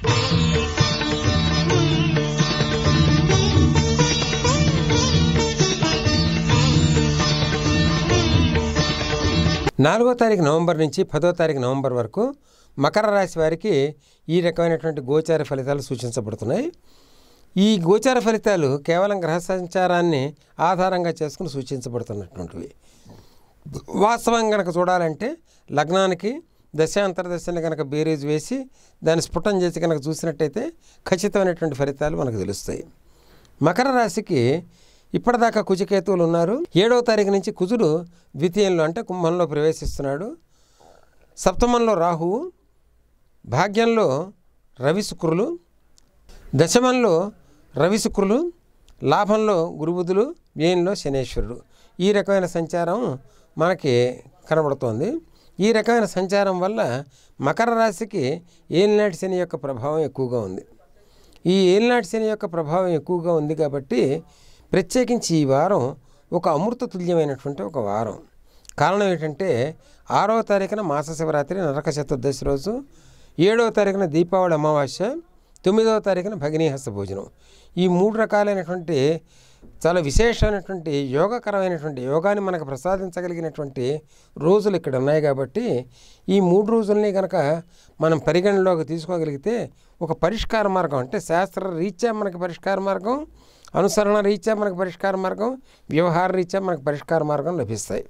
నాలుగో తారీఖు నవంబర్ నుంచి పదో తారీఖు నవంబర్ వరకు మకర రాశి వారికి ఈ రకమైనటువంటి గోచార ఫలితాలు సూచించబడుతున్నాయి ఈ గోచార ఫలితాలు కేవలం గ్రహ సంచారాన్ని ఆధారంగా చేసుకుని సూచించబడుతున్నటువంటివి వాస్తవం కనుక చూడాలంటే లగ్నానికి దశాంతర దశని కనుక బేరీజ్ వేసి దాన్ని స్ఫుటం చేసి కనుక చూసినట్టయితే ఖచ్చితమైనటువంటి ఫలితాలు మనకు తెలుస్తాయి మకర రాశికి ఇప్పటిదాకా కుజకేతువులు ఉన్నారు ఏడవ తారీఖు నుంచి కుజుడు ద్వితీయంలో అంటే కుంభంలో ప్రవేశిస్తున్నాడు సప్తమంలో రాహువు భాగ్యంలో రవి శుక్రులు దశమంలో రవి శుక్రులు లాభంలో గురుబుధులు వ్యయంలో శనేశ్వరుడు ఈ రకమైన సంచారం మనకి కనబడుతోంది ఈ రకమైన సంచారం వల్ల మకర రాశికి ఏలినాటి శని యొక్క ప్రభావం ఎక్కువగా ఉంది ఈ ఏలినాటి శని యొక్క ప్రభావం ఎక్కువగా ఉంది కాబట్టి ప్రత్యేకించి ఈ వారం ఒక అమృత తుల్యమైనటువంటి ఒక వారం కారణం ఏంటంటే ఆరవ తారీఖున మాస శివరాత్రి నరక చతుర్దశి రోజు ఏడవ తారీఖున దీపావళి అమావాస్య తొమ్మిదవ తారీఖున భగినీహస్త భోజనం ఈ మూడు రకాలైనటువంటి చాలా విశేషమైనటువంటి యోగకరమైనటువంటి యోగాన్ని మనకు ప్రసాదించగలిగినటువంటి రోజులు ఇక్కడ ఉన్నాయి కాబట్టి ఈ మూడు రోజుల్ని కనుక మనం పరిగణలోకి తీసుకోగలిగితే ఒక పరిష్కార మార్గం అంటే శాస్త్ర రీత్యా మనకి పరిష్కార మార్గం అనుసరణ రీత్యా మనకు పరిష్కార మార్గం వ్యవహార రీత్యా మనకు పరిష్కార మార్గం లభిస్తాయి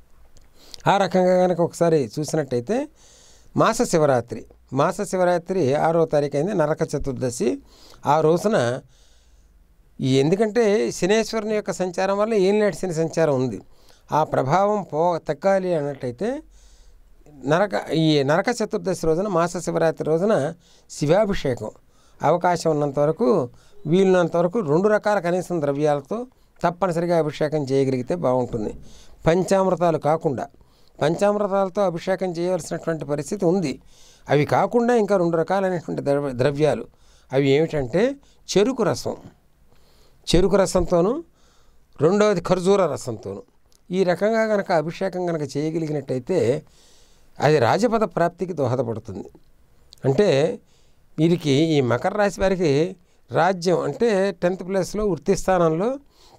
ఆ రకంగా కనుక ఒకసారి చూసినట్టయితే మాస శివరాత్రి మాస శివరాత్రి ఆరో తారీఖు అయింది నరక చతుర్దశి ఆ రోజున ఈ ఎందుకంటే శనేశ్వరుని యొక్క సంచారం వల్ల ఏలినాటి శని సంచారం ఉంది ఆ ప్రభావం పో తగ్గాలి అన్నట్టయితే నరక ఈ నరక చతుర్దశి రోజున మాస శివరాత్రి రోజున శివాభిషేకం అవకాశం ఉన్నంత వరకు వీలున్నంత వరకు రెండు రకాల కనీసం ద్రవ్యాలతో తప్పనిసరిగా అభిషేకం చేయగలిగితే బాగుంటుంది పంచామృతాలు కాకుండా పంచామృతాలతో అభిషేకం చేయవలసినటువంటి పరిస్థితి ఉంది అవి కాకుండా ఇంకా రెండు రకాలైనటువంటి ద్రవ్య ద్రవ్యాలు అవి ఏమిటంటే చెరుకు రసం చెరుకు రసంతోనూ రెండవది ఖర్జూర రసంతోనూ ఈ రకంగా కనుక అభిషేకం కనుక చేయగలిగినట్టయితే అది రాజపద ప్రాప్తికి దోహదపడుతుంది అంటే వీరికి ఈ మకర రాశి వారికి రాజ్యం అంటే టెన్త్ ప్లేస్లో వృత్తి స్థానంలో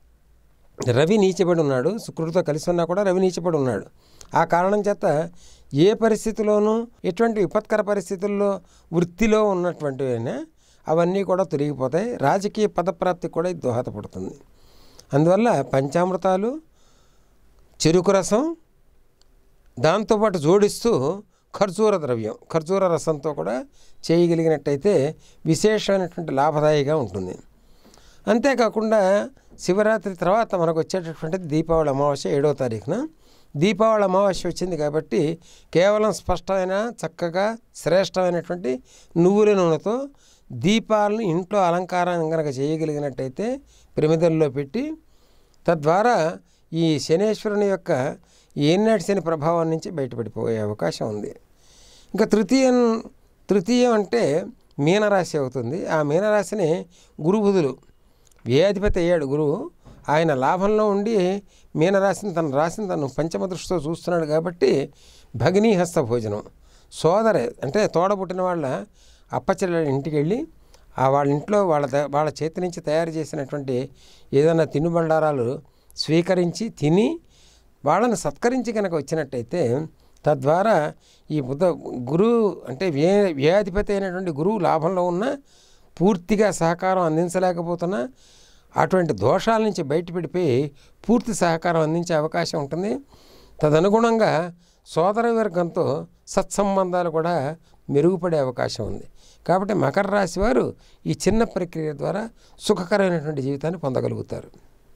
రవి నీచబడి ఉన్నాడు శుక్రుడితో కలిసి ఉన్నా కూడా రవి నీచబడి ఉన్నాడు ఆ కారణం చేత ఏ పరిస్థితిలోనూ ఎటువంటి విపత్కర పరిస్థితుల్లో వృత్తిలో ఉన్నటువంటివైనా అవన్నీ కూడా తొలగిపోతాయి రాజకీయ పదప్రాప్తికి కూడా ఇది దోహదపడుతుంది అందువల్ల పంచామృతాలు చెరుకు రసం దాంతోపాటు జోడిస్తూ ఖర్జూర ద్రవ్యం ఖర్జూర రసంతో కూడా చేయగలిగినట్టయితే విశేషమైనటువంటి లాభదాయిగా ఉంటుంది అంతేకాకుండా శివరాత్రి తర్వాత మనకు వచ్చేటటువంటిది దీపావళి అమావాస్య ఏడవ తారీఖున దీపావళి అమావాస్య వచ్చింది కాబట్టి కేవలం స్పష్టమైన చక్కగా శ్రేష్టమైనటువంటి నువ్వుల నూనెతో దీపాలను ఇంట్లో అలంకారం కనుక చేయగలిగినట్టయితే ప్రమిదల్లో పెట్టి తద్వారా ఈ శనేశ్వరుని యొక్క ఏనాటి శని ప్రభావం నుంచి బయటపడిపోయే అవకాశం ఉంది ఇంకా తృతీయం తృతీయం అంటే మీనరాశి అవుతుంది ఆ మీనరాశిని గురుబుధులు వ్యయాధిపతి అయ్యాడు గురువు ఆయన లాభంలో ఉండి మీనరాశిని తన రాశిని తను పంచమ దృష్టితో చూస్తున్నాడు కాబట్టి భగినీహస్త భోజనం సోదరే అంటే తోడబుట్టిన వాళ్ళ అప్పచెల్లెల ఇంటికి వెళ్ళి ఆ వాళ్ళ ఇంట్లో వాళ్ళ ద- వాళ్ళ చేతి నుంచి తయారు చేసినటువంటి ఏదైనా తినుబండారాలు స్వీకరించి తిని వాళ్ళని సత్కరించి కనుక వచ్చినట్టయితే తద్వారా ఈ బుధ గురువు అంటే వ్యయ వ్యయాధిపతి అయినటువంటి గురువు లాభంలో ఉన్న పూర్తిగా సహకారం అందించలేకపోతున్నా అటువంటి దోషాల నుంచి బయటపడిపోయి పూర్తి సహకారం అందించే అవకాశం ఉంటుంది తదనుగుణంగా సోదర వర్గంతో సత్సంబంధాలు కూడా మెరుగుపడే అవకాశం ఉంది కాబట్టి మకర రాశి వారు ఈ చిన్న ప్రక్రియ ద్వారా సుఖకరమైనటువంటి జీవితాన్ని పొందగలుగుతారు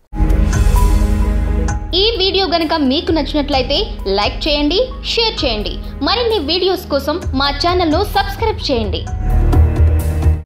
ఈ వీడియో గనుక మీకు నచ్చినట్లయితే లైక్ చేయండి షేర్ చేయండి మరిన్ని వీడియోస్ కోసం మా ఛానల్ను సబ్స్క్రైబ్ చేయండి